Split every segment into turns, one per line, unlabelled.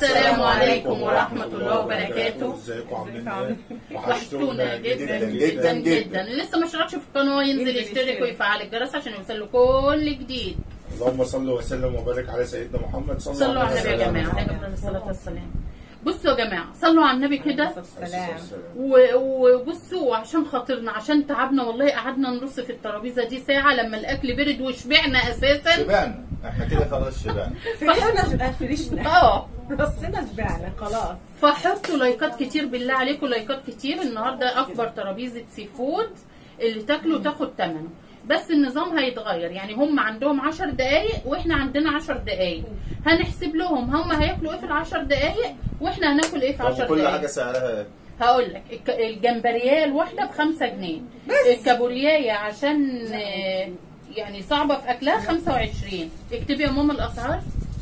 السلام عليكم ورحمة الله وبركاته
ازيكم عاملين ايه؟
وحشتونا جدا
جدا
جدا جدا اللي لسه ما اشتركش في القناة ينزل
ينزل
يشترك
يشترك.
ويفعل الجرس عشان يوصل له كل جديد
اللهم صل وسلم وبارك على سيدنا محمد صلى
صلوا
الله
على النبي يا
وسلم.
جماعة عليه أفضل الصلاة والسلام بصوا يا جماعة صلوا على النبي كده
السلام
و- وبصوا عشان خاطرنا عشان تعبنا والله قعدنا نرص في الترابيزة دي ساعة لما الأكل برد وشبعنا أساسا
شبعنا احنا كده خلاص شبعنا
فرحنا فرشنا
اه
رصنا شبعنا خلاص
فحطوا لايكات كتير بالله عليكم لايكات كتير النهارده اكبر ترابيزه سي فود اللي تاكله تاخد ثمنه بس النظام هيتغير يعني هم عندهم 10 دقايق واحنا عندنا 10 دقايق هنحسب لهم هم هياكلوا ايه في العشر دقايق واحنا هناكل ايه في 10
طب كل حاجه
دقايق
سعرها
هقول لك الك- الجمبرياه الواحده بخمسة جنيه الكابوريايه عشان آه، يعني صعبه في اكلها 25 اكتبي يا ماما الاسعار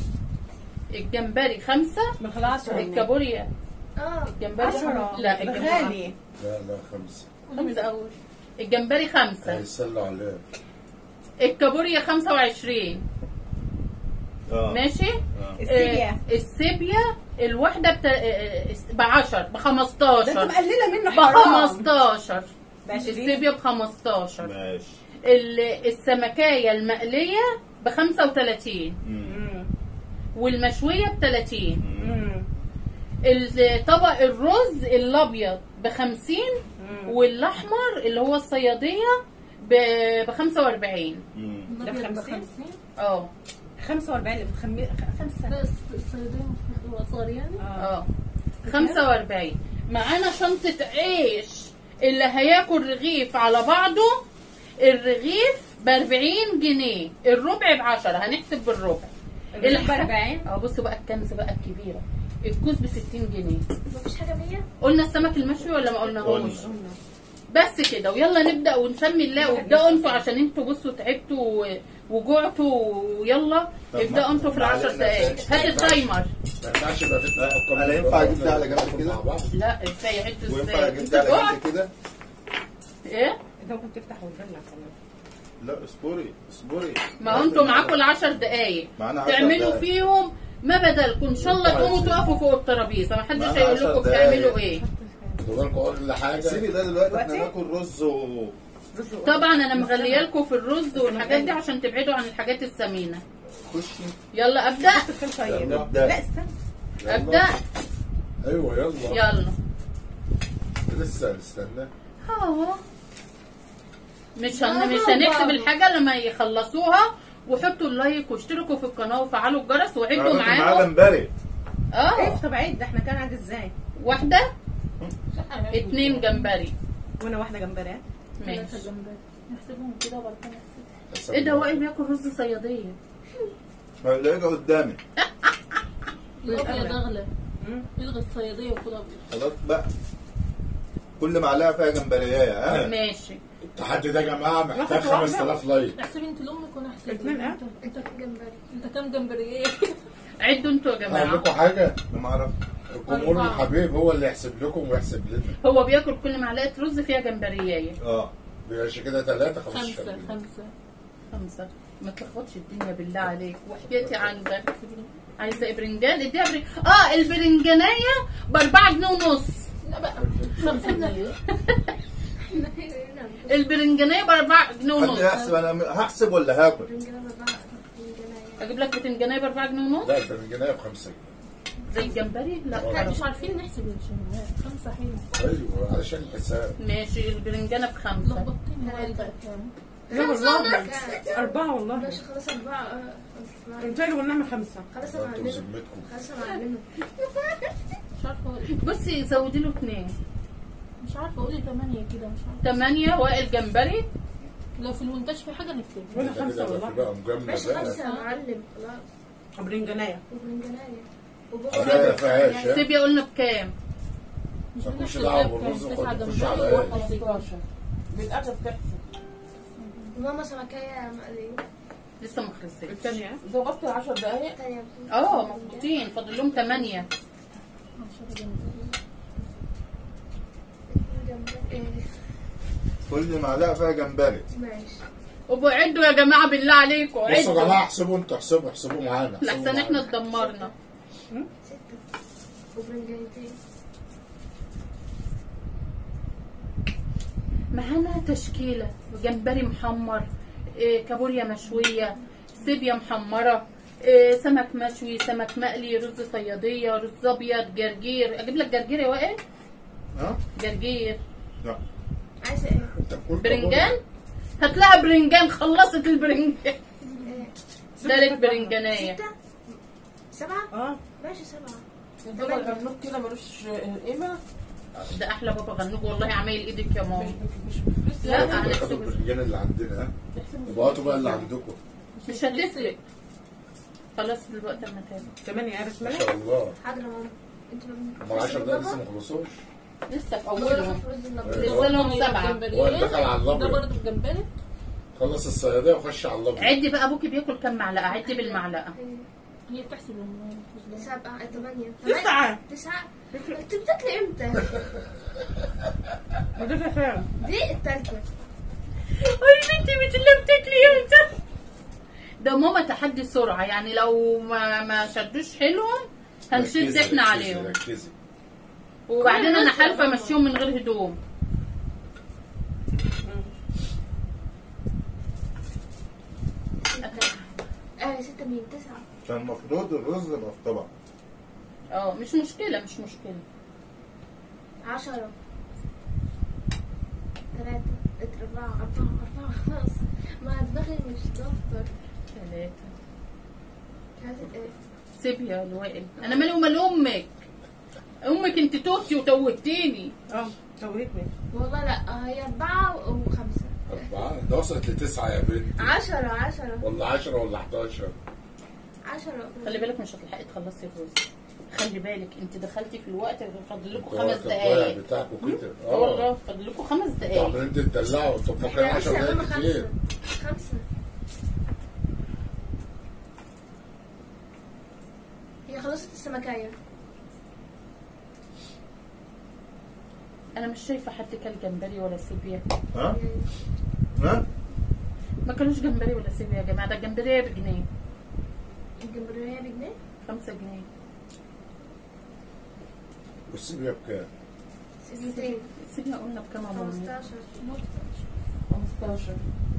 الجمبري خمسة
ما خلاص
الكابوريا
اه
الجمبري
عشرة
لا الجمبري
غالي
لا لا خمسة
خمسة أول الجمبري خمسة
هيصلوا عليه
الكابوريا خمسة وعشرين
اه
ماشي
آه.
السيبيا.
آه، السيبيا الواحدة بتا... آه، بعشر
ده انت
بخمستاشر
مقلله منه حرام
بخمستاشر
بعشرين.
السيبيا بخمستاشر
ماشي
ال- السمكية المقلية بخمسة وتلاتين
مم.
مم.
والمشوية بتلاتين
مم.
مم.
الطبق الرز الأبيض بخمسين
مم.
والأحمر اللي هو الصيادية بخمسة وأربعين
مم.
ده بخمسين
اه
45 اللي بتخمي خمسة
بس الصيدلية مش صغير يعني
اه
اه 45 معانا شنطة عيش اللي هياكل رغيف على بعضه الرغيف ب 40 جنيه الربع ب 10 هنحسب بالربع
الرغيف ب
الح-
40
اه بصوا بقى الكنز بقى الكبيرة الكوز ب 60 جنيه
مفيش حاجة مية
قلنا السمك المشوي ولا ما قلناهوش
قلنا.
بس كده ويلا نبدا ونسمي الله وابداوا انتوا عشان انتوا بصوا تعبتوا و- وجوعتوا ويلا
طب
ابداوا
ما-
انتوا في
ما
العشر
علينا
دقايق
تاني.
هات التايمر
ما ينفعش يبقى في
لا، أنا ينفع أجيب ده على جنب كده؟
مع بعض.
لا ازاي عدتوا
وينفع
ازاي
اجيب ده على
انتوا
جنب كده
ايه
انت ممكن تفتح وتبلع كمان
لا اصبري اصبري
ما هو انتوا معاكم العشر دقايق
معانا عشر
تعملوا
دقايق.
فيهم ما بدلكم ان شاء الله تقوموا تقفوا فوق الترابيزه ما حدش
معانا
هيقول
عشر
لكم
دقايق.
بتعملوا ايه
خدوا بالكم كل حاجة
سيبي ده دلوقتي احنا
دلوقتي؟
ناكل رز و
رز وقلم.
طبعا انا مغليه لكم في الرز والحاجات دي عشان تبعدوا عن الحاجات السمينه
خشي
يلا ابدا
فلفل طيب
يلا ابدأ.
لا استنى
يلا.
ابدا
ايوه يلا
يلا
لسه استنى
اه مش هن... مش هنكتب الحاجه لما يخلصوها وحطوا اللايك واشتركوا في القناه وفعلوا الجرس وعدوا
أنا باكل معاه
معاهم
جمبري
اه
ايه طب عيد ده احنا كان عاد ازاي
واحده اتنين جمبري
وانا واحده جمبري
ماشي
نحسبهم كده وبعد كده نحسب
ايه ده وائل بياكل رز صياديه
هلاقيها قدامي
الأبيض أغلى
مم.
يلغي الصيادية وكل أبيض
خلاص بقى كل معلقه فيها جمبريه ها
ماشي
التحدي ده يا جماعة محتاج
واحد واحدة.
5000 لايك
احسبي انت لأمك وأنا أحسب
اتنين
انت انت كام جمبري انت كام جمبري
عدوا انتوا يا
اقول
جماعه
لكم حاجة
انا ما اعرف
الجمهور
أربعة.
الحبيب هو اللي يحسب لكم ويحسب لنا
هو بياكل كل معلقه رز فيها جمبريايه
اه
بيبقاش كده ثلاثة 15
خمسة
جنيه.
خمسة
خمسه ما تلخبطش الدنيا بالله عليك وحكايتي عندك عايزه ايه برنجان اديها برنج... اه البرنجانيه باربعة جنيه ونص
لا بقى خمسة جنيه
البرنجانيه باربعة جنيه
حد
ونص
يحسب انا هحسب ولا هاكل
اجيب لك بتنجانيه باربعة جنيه ونص
لا البرنجانية بخمسة
زي الجمبري لا
لا مش عارفين نحسب الجنيه خمسة حلو
ايوه علشان الحساب
ماشي البرنجانه بخمسه
لخبطتني هو بقى كام
لا والله أربعة والله
ماشي خلاص أربعة آه،
قلت له ونعمل خمسة
خلاص
انتوا
أنا
بذمتكم
خلاص أنا أعلمك مش عارفة أقول إيه.
بصي زودي له اثنين
مش عارفة أقول إيه تمانية كده مش عارفة
ثمانية وائل جمبري
لو في المونتاج في حاجة نكتبها
ولا
ده
خمسة
كده
والله
في بقى مجمع
ماشي
بقى
خمسة يا معلم خلاص
برنجانية
وبرنجانية
حاجة ما فيهاش ها؟
سيبيا قلنا بكام
مش
مالكوش
بنحسب
دعوة
ده بكام.
بالرز،
تسعة
خد- خش
جمبري
على
وواحد
إيه؟
سكر.
بالأغلب تحسب
وماما سمكية مقلية
لسه ما خلصتش
الثانية
ظبطت 10 دقايق
تانية
اه مظبوطين فاضل لهم ثمانية
عشرة جمبري. جمبري.
كل معلقه فيها جمبري
ماشي
وابقوا عدوا يا جماعة بالله عليكم
بصوا يا
عدوا
جماعة احسبوا انتوا احسبوا احسبوا معانا احسبوا
لحسن احنا
معانا.
اتدمرنا
ستة وبرنجانتين
معانا تشكيله جمبري محمر إيه، كابوريا مشويه سيبيا محمره إيه، سمك مشوي سمك مقلي رز صياديه رز ابيض جرجير اجيب لك جرجير يا وائل
ها؟
جرجير
لا
عايزة ايه؟
انت بتقول
برنجان هتلاقي برنجان خلصت البرنجان
ايه؟
تالت برنجانيه
ستة سبعة؟
اه
ماشي سبعة
الدولار الأرنوب كده ملوش قيمة
ده احلى بابا غنوج والله عمايل ايدك يا
مش
ماما
مش بفلوس
لا،
يعني.
أنا
خدوا
أحسب-
البرنجان اللي عندنا ها يبقى هاتوا بقى اللي عندكم
مش هتفرق خلاص دلوقتي اما تاني
كمان يا عارف
ما
ملك
شاء الله
حاضر يا ماما انت
هم 10 دقايق لسه ما خلصوش
لسه في
اولهم
اولهم
رز
أيوة.
النبض
لسه لهم سبعه
هو اللي دخل على
ده
الابيض
برضه جمبري
خلص الصياديه وخش على الابيض
عدي بقى ابوكي بياكل كام معلقه عدي بالمعلقه
هي بتحسب
سبعة ثمانية
تسعة
تسعة انت بتاكلي امتى؟
وده فعلا
دي التالتة
اي بنتي مش اللي بتاكلي امتى ده ماما تحدي سرعه يعني لو ما ما شدوش حيلهم هنشد
ركزي،
احنا
ركزي،
عليهم
ركزي
وبعدين انا حالفه امشيهم من غير هدوم
اه ستة مين تسعة
كان المفروض الرز يبقى في طبق
اه مش مشكله مش مشكله
عشرة ثلاثة أربعة أربعة أربعة خلاص ما دماغي مش دفتر
ثلاثه
ثلاثة ايه
سيبيا الوائل انا مالي ومال امك امك انت توتي وتوهتيني
اه توهتني
والله لا هي أربعة وخمسة
أربعة ده وصلت لتسعة يا بنت
عشرة عشرة
ولا 10 ولا 11
عشرة
خلي بالك مش هتلحقي تخلصي الرز خلي بالك انت دخلتي في الوقت فاضل لكم
الوقت
خمس
الضايع
دقايق
بتاعكم كده
اه والله فاضل لكم خمس
انتوا
دقايق
عمالين تدلعوا انتوا مفكرين 10
احنا
دقايق
لسه
كتير
خمسة خمسة هي خلصت السمكية
انا مش شايفه حد كل جمبري ولا سيبيا
ها؟ ها؟
ما كانوش جمبري ولا سيبيا يا جماعه ده الجمبريه بجنيه
الجمبرية بجنيه
خمسة جنيه
والسيبيا بكام؟
سيبتين
سيبيا قلنا بكام يا مامي؟
خمستاشر
15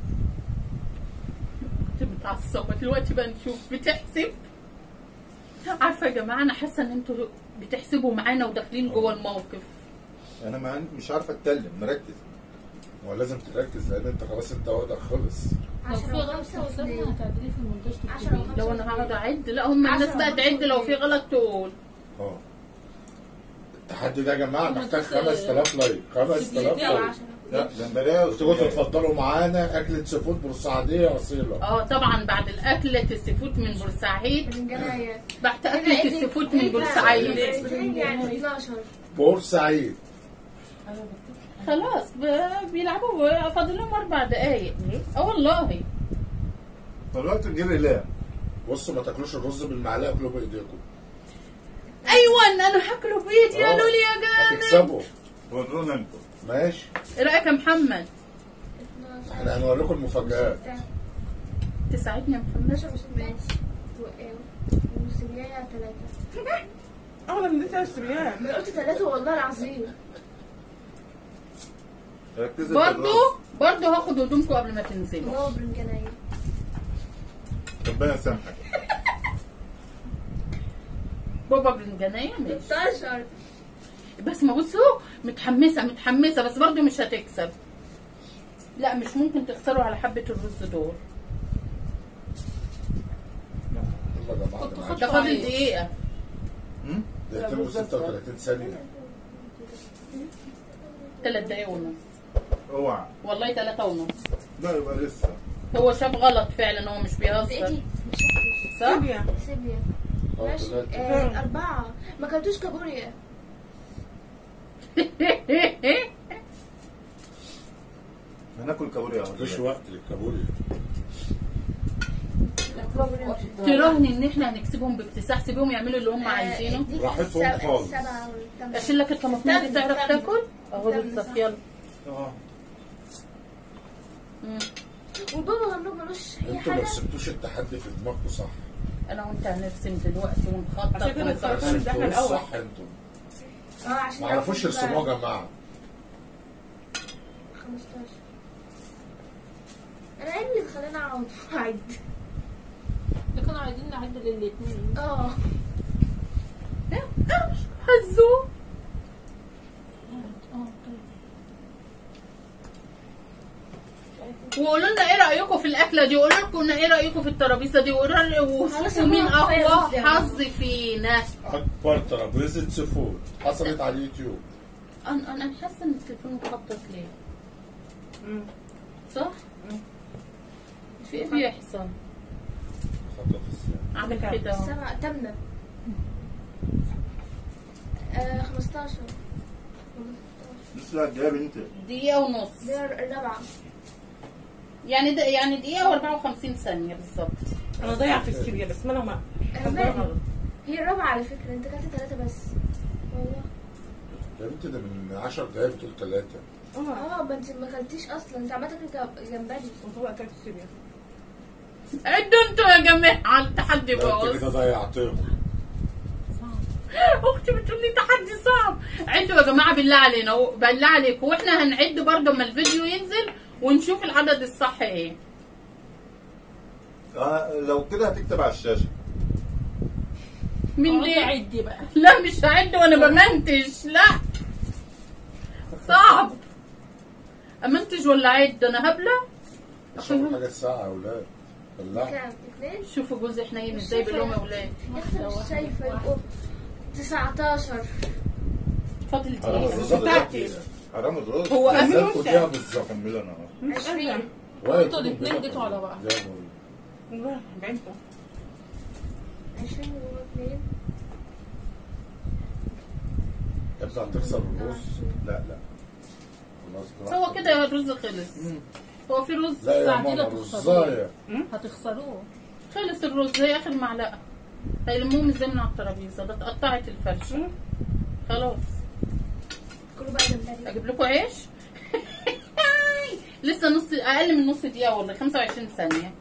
كنت متعصبة دلوقتي بقى نشوف بتحسب عارفة يا جماعة أنا حاسة إن أنتوا بتحسبوا معانا وداخلين جوه الموقف
انا ما عندي مش عارف اتكلم مركز
هو لازم تركز لان انت خلاص انت وضعك خلص
عشرة وخمسة واثنين
هتعدلي في المونتاج
عشرة وخمسة
لو أنا هقعد أعد لا هم الناس
عشرة
بقى تعد لو في غلط تقول
اه التحدي ده يا جماعه محتاج 5000 لايك 5000
أو
لايك
عشرة
لا جمبريه
وتبقوا
وسجاير.
تتفضلوا معانا اكله سي فود بورسعيديه اصيله
اه طبعا بعد الأكلة السيفود من بورسعيد
برنجانية
بعد أكلة السيفود من بورسعيد
يعني 12
بورسعيد
خلاص ب- بيلعبوا فاضل لهم أربع دقايق اه والله
دلوقتي الجري لا
بصوا ما تاكلوش الرز بالمعلقه كلوا بايديكم
أيوة أنا هاكله بإيدي
آه.
قالوا لي يا جامد
هتكسبوا
ورونا انتوا
ماشي
ايه رايك يا محمد
12
احنا هنوريكم المفاجآت
تساعدني يا محمد
12 ماشي وسبيايا ثلاثة
اغلى من دي ثلاث سبيان
ما قلت ثلاثة والله العظيم
ركزي في
برضو
الرز.
برضو هاخد هدومكم قبل ما تنزلوا
هو برنجانية
ربنا يسامحك
بابا برنجانية ماشي
16
بس ما بصوا متحمسة متحمسة بس برضو مش هتكسب لا مش ممكن تخسروا على حبة الرز دول
يلا يا جماعه
كنت
ده
خدت
ده
معاك.
فاضل دقيقة
هم؟
دقيقتين و 36 ثانيه
تلات دقايق ونص
اوعى
والله تلاتة ونص
لا يبقى لسه
هو شاف غلط فعلا هو مش بيهزر
بإيدي
صح؟
سبيان
سيبيا
اه
ماشي
ثلاثة.
آه أربعة ما كلتوش كابوريا
هناكل كابوريا
مفيش وقت للكابوريا
تراهني ان احنا هنكسبهم باكتساح سيبهم يعملوا اللي هم عايزينه
راحتهم خالص.
سبعة والثامنة.
اشيل لك الطماطم دي تعرف تاكل اهو
تمام،
بالظبط
صح.
يلا
اه
مم.
وبابا غنوج ملوش أي
انتوا ما
حاجة
سبتوش التحدي في دماغكم صح
انا وانت هنرسم دلوقتي ونخطط
عشان كده
ونظبط.
السرطان ده احنا
انتوا
الاول
صح انتوا
اه عشان
ما عرفوش
يعرفوا
يرسموها يا
بقى.
جماعه
15 انا ايه اللي خلاني اقعد اعد
ده كانوا عايزين نعد للاثنين
اه
هزو
اه طيب
وقولوا لنا ايه رايكم في الاكله دي وقولوا لكم ايه رايكم في الترابيزه دي وقولوا لنا وشوفوا مين اقوى حظ فينا
اكبر ترابيزه سي فود حصلت على اليوتيوب
انا انا حاسه ان التليفون مخطط ليه
مم.
صح في ايه بيحصل
خطط الساعه
عامل
كام؟
كده اهو.
سبعة تمنى آه 15
لسه جايب انت
دقيقه ونص
دي الرابعة
يعني ده يعني دقيقه و54 ثانيه بالظبط
انا ضايعه في الكبير بس ما انا ما
أنا مالي. هي الرابعة على فكرة انت كلت ثلاثة بس والله
يا بنتي ده من 10 دقايق بتقول ثلاثه
اه
اه ما انت ما اكلتيش اصلا انت عمال تاكل جم- جمبري
وهو اكلت الكبير
عدوا انتوا يا جماعه التحدي
انت كده
باظ
ضيعتهم
اختي بتقول لي تحدي صعب عدوا يا جماعه بالله علينا بالله عليكم واحنا هنعد برضه اما الفيديو ينزل ونشوف العدد الصح ايه
آه لو كده هتكتب على الشاشه
من
اه
ليه
عدي بقى
لا مش هعد وانا بمنتج لا صعب امنتج ولا عد انا هبله
اشربوا حاجه الساعه يا اولاد بالله
كام اثنين
شوفوا جوزي حنين ازاي بقول لهم يا اولاد
يا اختي مش شايفة يبقوا 19
فاضل
حرام
دقيقه
الرز
بتاعتي.
حرام الرز
هو
أمين
نزلتوا
وانت.
فيها بالظبط
كمل انا اهو
20
وهي
انتوا
تكون
الاتنين
كده
جيتوا على بعض.
زي ما بقول.
والله بعينكم
20 واثنين
يا ابني هتخسر الرز
لا لا
خلاص
هو كده يا الرز خلص هو في رز
لا يا
تعديلة
ماما
تخسروه.
رزايه
هتخسروه
خلص الرز هي اخر معلقه هيلموهم ازاي من على الترابيزه ده اتقطعت الفرشه
مم.
خلاص
كله بقى جمبري
اجيب لكم عيش لسه نص اقل من نص دقيقه والله 25 ثانيه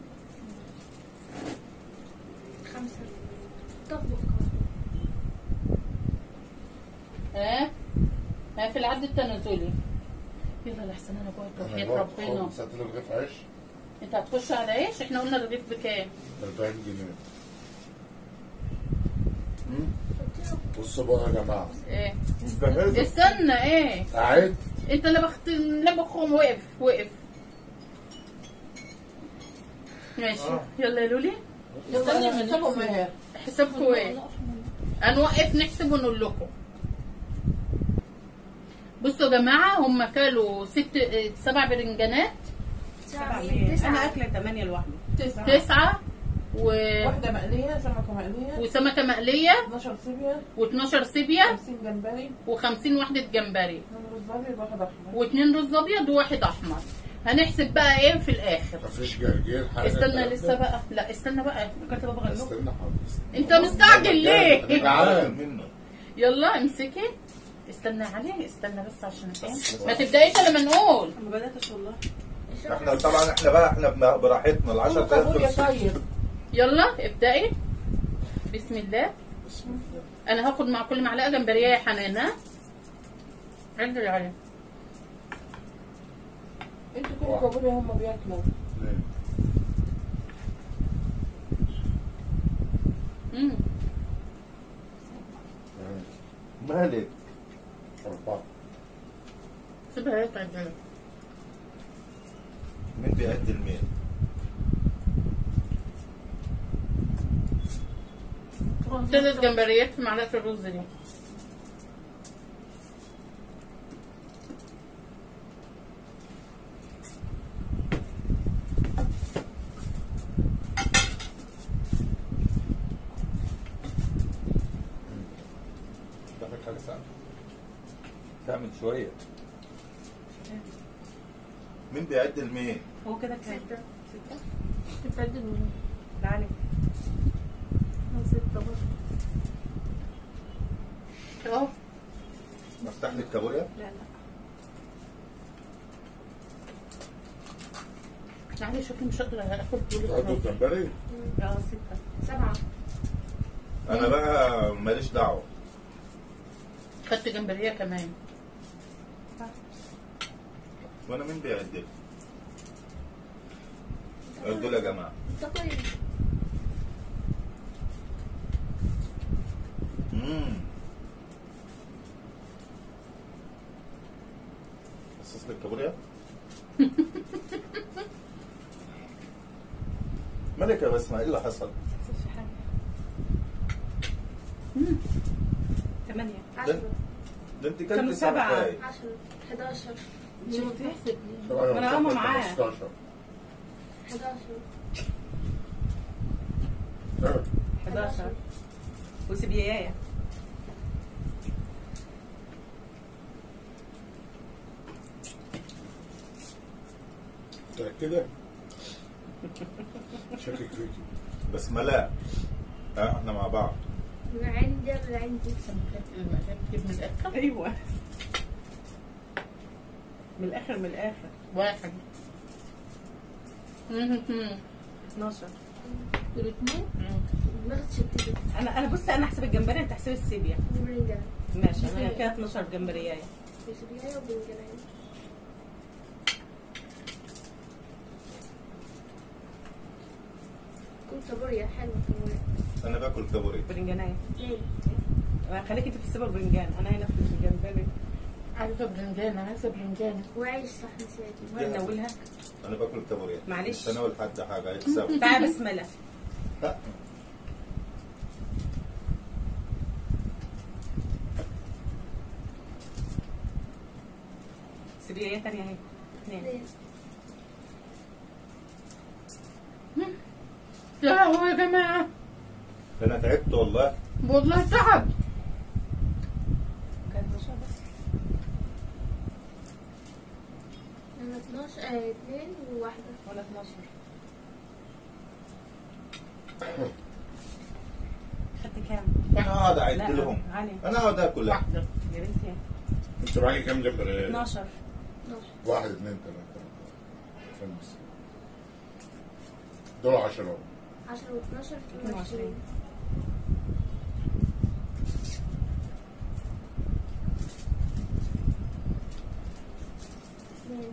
خمسة طبق
ها ها في العد التنازلي يلا لحسن انا جوعت
انا
وحياه
جوعت
ربنا
خالص هات لي رغيف عيش
انت هتخش على عيش احنا قلنا الرغيف بكام
40 جنيه بصوا بقى يا جماعه
ايه
جهزت
استنى ايه
قاعد
انت اللي بخت اللي بخهم وقف وقف ماشي
آه.
يلا يا لولي
استني من
حسابكم
نفسي.
ايه حسابكم ايه هنوقف نحسب ونقول لكم بصوا يا جماعه هم كلوا ست اه، سبع برنجانات
تسعة
انا
تسعة
اكله 8 لوحدي
تسعه و...
واحدة مقلية سمكة مقلية
وسمكه مقليه
12 سيبيا
و12 سيبيا
50 جمبري
و50 وحده جمبري
رز ابيض واحد احمر
واثنين رز ابيض وواحد احمر هنحسب بقى ايه في الاخر
مفيش جرجير حاجه
استنى
الكلام
لسه
ده؟
بقى لا استنى بقى
كنت ببغى لكم
استنى حاضر
انت مستعجل ليه
انا جعان
منه
يلا امسكي استنى عليه استنى بس عشان ايه ما تبدايش الا ما نقول
ما بداتش والله
احنا طبعا احنا بقى احنا بن- براحتنا ال 10
كابوريا
دقايق
طيب
يلا ابدأي بسم الله
بسم الله
انا هاخد مع كل معلقه جمبريه يا حنان ها عدل عليه
انتوا كل كابوريا هم بياكلوا
ليه؟
امم
مالك
أربعة
سيبها هي تعدل
مين بيأدي المين
ثلاث جمبريات في معلقه الرز دي
تاخد حاجة ساعة
تعمل شويه مين بيأدي المين
هو كده كام؟
ستة
ستة
بتعدي من
تعالي
ستة برضه
اهو
افتح لي الكابوريا
لا لا
معلش شكلي مش قادره اخد
تاخدوا الجمبري
اه ستة
سبعة
انا بقى ماليش دعوه
خدت جمبريه كمان
وانا مين بيعد لي؟ عدوا لي يا جماعه
تاكل
امم حسس لك كابوريا مالك يا بسمة ايه اللي حصل؟
في حاجة ثمانية
عشرة
ده انت
كانوا
كلت
سبعة.
سبعة
عشرة حداشر
شفتي؟
طبعاً
أنا عامة
مسافة
معاه.
15.
حداشر
11 وسبياية
متأكدة؟ شكك فيكي
بسمة لا ها احنا مع بعض
من عندي من عندي
المكتب من الاخر
ايوه من الاخر من الاخر
واحد مهم.
12
الاثنين
دماغي تشتت
انا انا بصي انا احسب الجمبري انت احسب السيبيا
برنجان
ماشي انا كده 12 جمبريايه
بسبيعية وبرنجان كنت كابوريا حلوة كابوريا
انا باكل كابوريا
برنجانيه
ليه؟
خليك انت في السيبر برنجان انا هنا في الجمبري
عايزه برنجان عايزه برنجان
وعيش صح نسيت
وين نولها
انا باكل كابوريا
معلش.
مش انا لحد حاجه يكسب
تعال بسمله
لا
سبيايه تانية اهي اثنين
ليه؟
يا لهوي يا جماعه
انا تعبت والله
والله تعب
كانت 12 بس
أنا 12 آه، اتنين وواحدة
ولا 12 خدت كام؟
انا اقعد اعد
لا،
لهم
علي.
انا اقعد اكل
واحده
يا بنتي
انت معاكي كام جمبرية؟
12
12
واحد اثنين ثلاثة خمسة دول عشرة
10 و12
22.
22 اثنين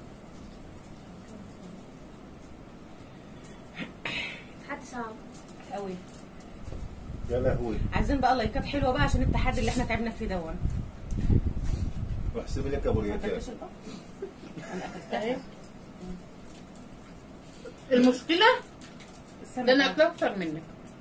حد صعب
قوي
يا لهوي
عايزين بقى لايكات حلوه بقى عشان التحدي اللي احنا تعبنا فيه دون
واحسبي لي
ما
كابوريتين
اكلتش البط؟ انا اكلتها
اهي المشكله ده انا اكل اكتر منك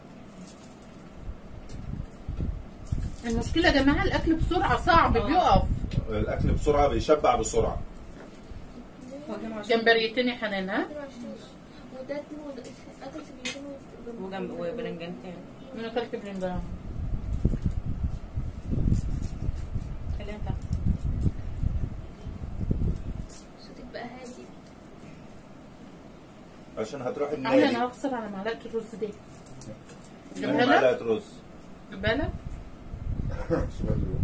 المشكله يا جماعه الاكل بسرعه صعب
آه.
بيقف
الاكل بسرعه بيشبع بسرعه
هو 22
جمبريتين يا حنان ها
22 وده اتنين وده اكلت بيتين
وجنب وبرنجان تاني
انا اكلت برنجان
خليها تحت
صوتك بقى هادي
عشان هتروح
علي
النادي
انا هخسر على معلقه الرز دي
يعني
جبهة لك
معلقه رز
جبهة لك
سمعت له.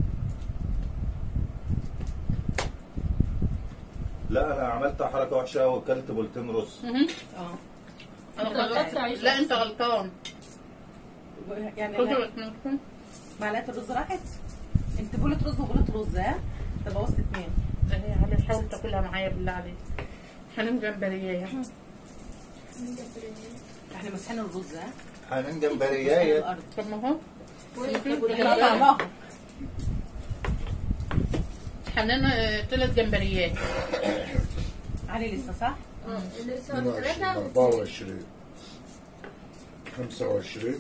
لا انا عملت حركه وحشه وكلت بولتين رز
مهم.
اه
انا
أنت
غلطت
غلطت عيش
لا انت غلطان
يعني
خدوا
لا-
الاثنين
معلقه الرز راحت انت بولة رز وبولة رز ها انت بوظت اتنين
اهي علي حاول تاكلها معايا بالله عليك حنان جمبريه
احنا مسحين الرز ها
حنان جمبريايه
الارض
طب ما هو
احنا قطعناها
حنان آه، طلعت جمبريات
علي لسه صح؟
اه اللي لسه
22
ثلاثة
24 25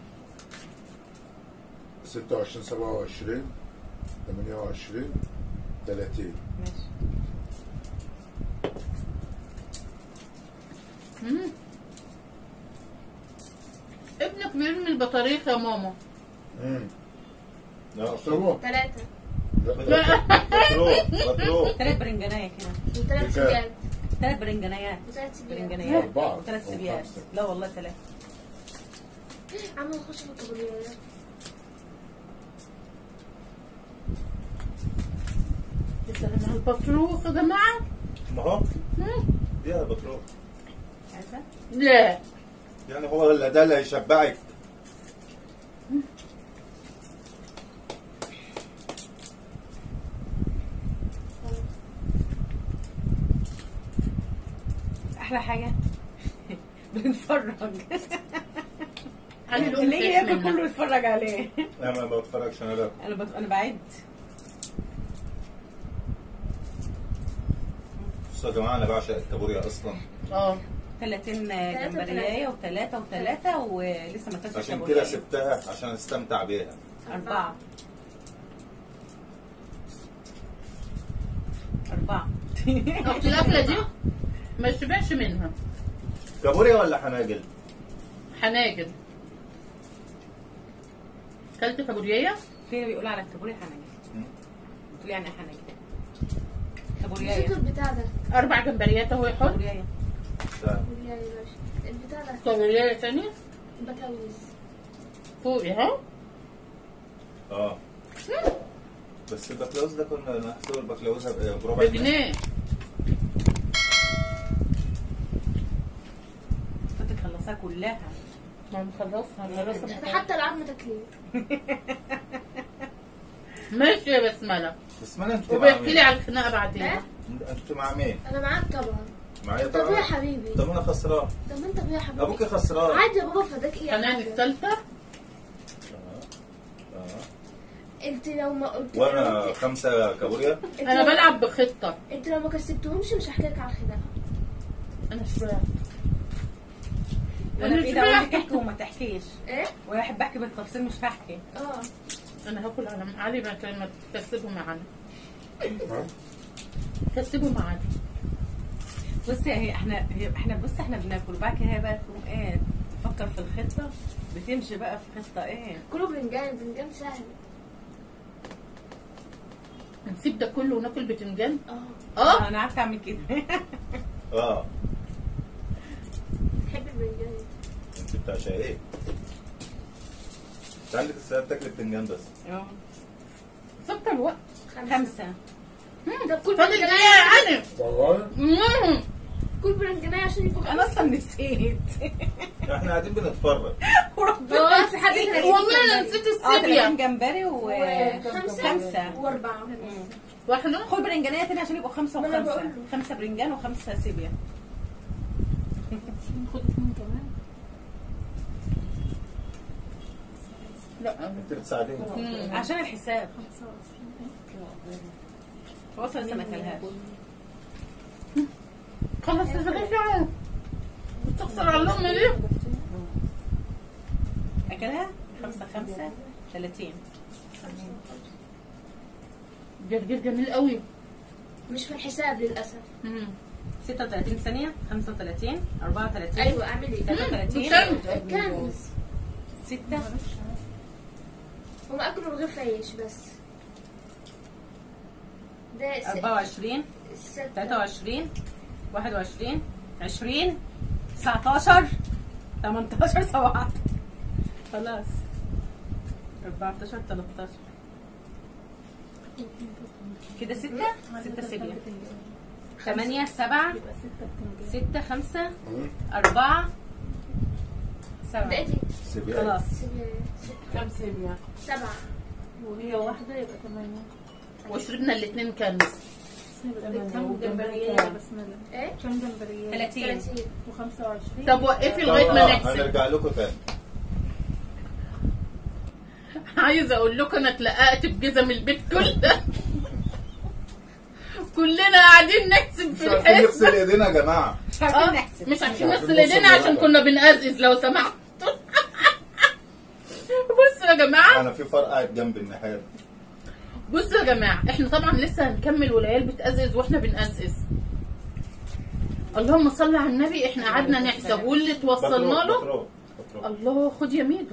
26 27 28 30
ماشي
مم. ابنك بيرمي البطاريق يا ماما
امم
لا
احسبوا
ثلاثة
لا
مطروح مطروح
ثلاث برنجانية كده
وثلاث
بكام؟
سجاد
ثلاث برنجانيات
وثلاث سجاد
برنجانيات
أربعة
وثلاث
أو
سبيات
خمسة.
لا والله ثلاث
عم نخش في الكابوريا
يا سلام على البطروخ يا جماعه
ما هو
مم.
فيها بتروح
عايزة؟
لا
يعني هو اللي ده اللي هيشبعك
احلى حاجه بنتفرج
علي لقمة
اللي يجي
عيش
ياكل
منها.
كله يتفرج عليه
انا ما بتفرجش انا لا
انا بت... انا بعد
بصوا يا جماعه انا بعشق الكابوريا اصلا
اه
30 جمبريايه وثلاثه وثلاثه ولسه ما كانتش
عشان كده سبتها عشان استمتع بيها
أربعة أربعة
أصل الأكلة دي ما يشبعش منها
كابوريا ولا حناجل؟
حناجر كلت كابوريايه
في بيقول على الكابوريا حناجر
مم.
بتقول يعني إيه حناجر
نسيت
كابورياية
البتاع ده
اربع جمبريات اهو يا حر
كابورياية
لا.
يا باشا البتاع ده
كابوريايه تانية
بكالوريز
فوق اهو
اه بس البكلاوز ده كنا نحسب البكلاوز بربع جنيه
بجنيه
كنت تخلصها كلها
ما نخلصها انا لسه
ده حتى العظم تكليف
ماشي يا بسمله
بس ما انا انت مع
وبيحكي لي
مين؟
على الخناقه بعدين
إيه؟
انت مع مين؟
انا معاك طبعا
معايا
طب يا
طبعا
حبيبي
طب انا خسران
طب انت يا حبيبي
ابوك خسران
عادي يا بابا فداك ايه يا
حنان
حاجة؟
الثالثه
آه. آه.
انت لو ما قلت
وانا
انت-
خمسه كابوريا
انت
انا
لو-
بلعب بخطه
انت لو ما كسبتهمش مش هحكي لك على الخناقه
انا شبعت
انا
أنا
في ايدي اقول لك
شبعت.
احكي وما تحكيش
ايه
وانا احب احكي بالتفصيل مش هحكي
اه
انا هاكل على علي ما كان ما تكسبوا معانا
ها؟
كسبوا معانا
بصي هي احنا هي احنا بصي احنا بناكل وبعد كده هي بقى تقوم ايه تفكر في الخطه بتمشي بقى في خطه ايه
كله بنجان بنجان سهل
نسيب ده كله وناكل بتنجان
اه
اه
انا عارفه اعمل كده
اه
بحب البنجان
انت بتعشق ايه؟ انت عندك الساعه تاكل بتنجان بس
اه.
سبت الوقت
خمسه
طب كل
فاضل
بنجان
ايه يا علي
والله
مم.
كل بنجان عشان يبقى
انا اصلا نسيت
احنا قاعدين بنتفرج
وربنا
هو في حد هنا
والله انا نسيت
اه 30
السيبيا
جمبري
وخمسة
وخمسه
واربعة
واحده
خد برنجانية تاني عشان يبقوا خمسة
ما أنا
وخمسة
بقول.
خمسة برنجان وخمسة سيبيا
خد اثنين كمان لا
انت بتساعديني
مم.
عشان الحساب وصل لسه ما اكلهاش
خلص الرجعة تخسر على اللقمة دي
اكلها خمسة خمسة 30
جرجير جميل قوي
مش في الحساب للاسف
مم.
36 ثانية 35 34
ايوه اعمل ايه
33
مم.
الكنز
6
هم اكلوا رغيف عيش بس ده س-
24
ستة
23 21 20 19 18 17 خلاص 14 13 كده 6 6 سيبيا 8 7 6 5
مم.
4 7
بقيت
سيبيها
خلاص
كم سيبيا
سبعة
وهي واحدة يبقى ثمانية
وشربنا الاثنين كان
كم جمبرية بسم الله
ايه
كم جمبرية
30
30
و25
طب وقفي لغايه ما نحسب
هنرجع لكم تاني
عايزه اقول لكم انا اتلققت بجزم البيت كله كلنا قاعدين نحسب
مش
في
عارفين
الحسبه
نغسل ايدينا يا جماعه
مش عارفين
اه
نحسب
مش عارفين
مش
نغسل
عارفين
ايدينا
نوصل
عشان
لوقت.
كنا بنقزقز لو سمحتوا بصوا يا جماعه
انا في فرق قاعد جنب الناحيه
بصوا يا جماعه احنا طبعا لسه هنكمل والعيال بتقزقز واحنا بنقزقز اللهم صل على النبي احنا قعدنا نحسب واللي توصلنا له
بتروح بتروح
الله خد يا ميدو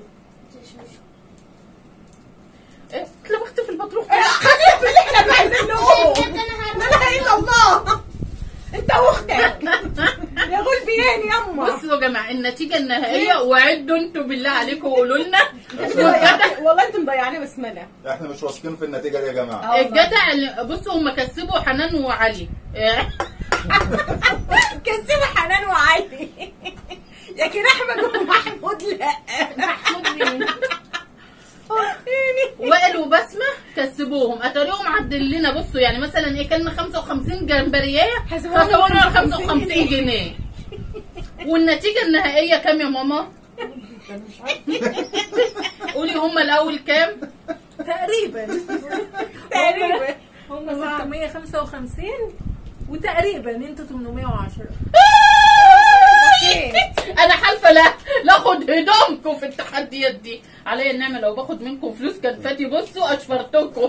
ايه اتلبخت في البطروخ
احنا عايزين نقوم لا اله الا الله انت واختك يا غلبيان يما
بصوا يا جماعه النتيجه النهائيه وعدوا انتوا بالله عليكم وقولوا لنا
والله انتم مضيعاني بسمله
احنا مش واثقين في النتيجه دي يا جماعه
الجدع اللي- بصوا هم كسبوا حنان وعلي إيه،
كسبوا حنان وعلي لكن احمد ومحمود لا
محمود مين؟
يعني
وائل وبسمه كسبوهم اتاريهم عدل لنا بصوا يعني مثلا ايه كان 55 جمبريايه
حسبونا
حسبونا
55
55 جنيه والنتيجه النهائيه كام يا ماما قولي هما الاول كام
تقريبا
تقريبا
هم 655 وتقريبا انتوا 810
انا حالفه لا لاخد هدومكم في التحديات دي عليا النعمه لو باخد منكم فلوس كان فاتي بصوا اشفرتكم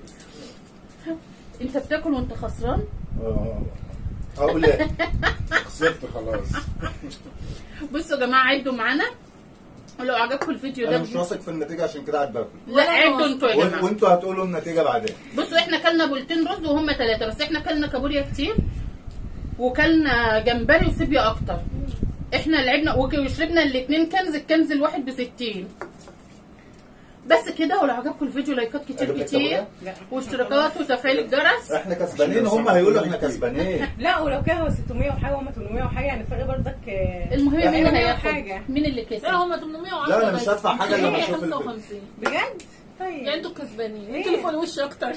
انت بتاكل وانت خسران
آه. هقول ايه خسرت خلاص
بصوا يا جماعه عدوا معانا ولو عجبكم الفيديو
انا
ده
مش واثق في النتيجه عشان كده قاعد باكل
لا
ولا
عدوا
واثق.
انتوا يا
وان-
جماعه
وانتوا هتقولوا النتيجه بعدين
بصوا احنا كلنا بولتين رز وهم ثلاثه بس احنا كلنا كابوريا كتير وكلنا جمبري وسيبيا اكتر احنا لعبنا وك- وشربنا الاثنين كنز الكنز الواحد ب 60 بس كده ولو عجبكم الفيديو لايكات كتير
عجبك
كتير
كابوريا؟
لا
واشتراكات وتفعيل الجرس
احنا كسبانين هم هيقولوا احنا كسبانين
لا ولو كان هو 600 وحاجه وهم 800 وحاجه يعني الفرق برضك آه،
المهم مين
إحنا
هياخد
حاجة.
مين اللي كسب
لا هم 810
لا، أنا مش
بس.
هدفع حاجة
هي
لما أشوف الفيديو.
55
بجد؟ طيب
يعني انتوا كسبانين
إيه؟
انتوا اللي فوق الوش اكتر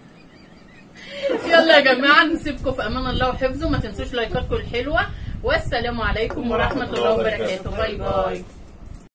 يلا يا جماعه نسيبكم في امان الله وحفظه ما تنسوش لايكاتكم الحلوه والسلام عليكم ورحمه الله وبركاته باي باي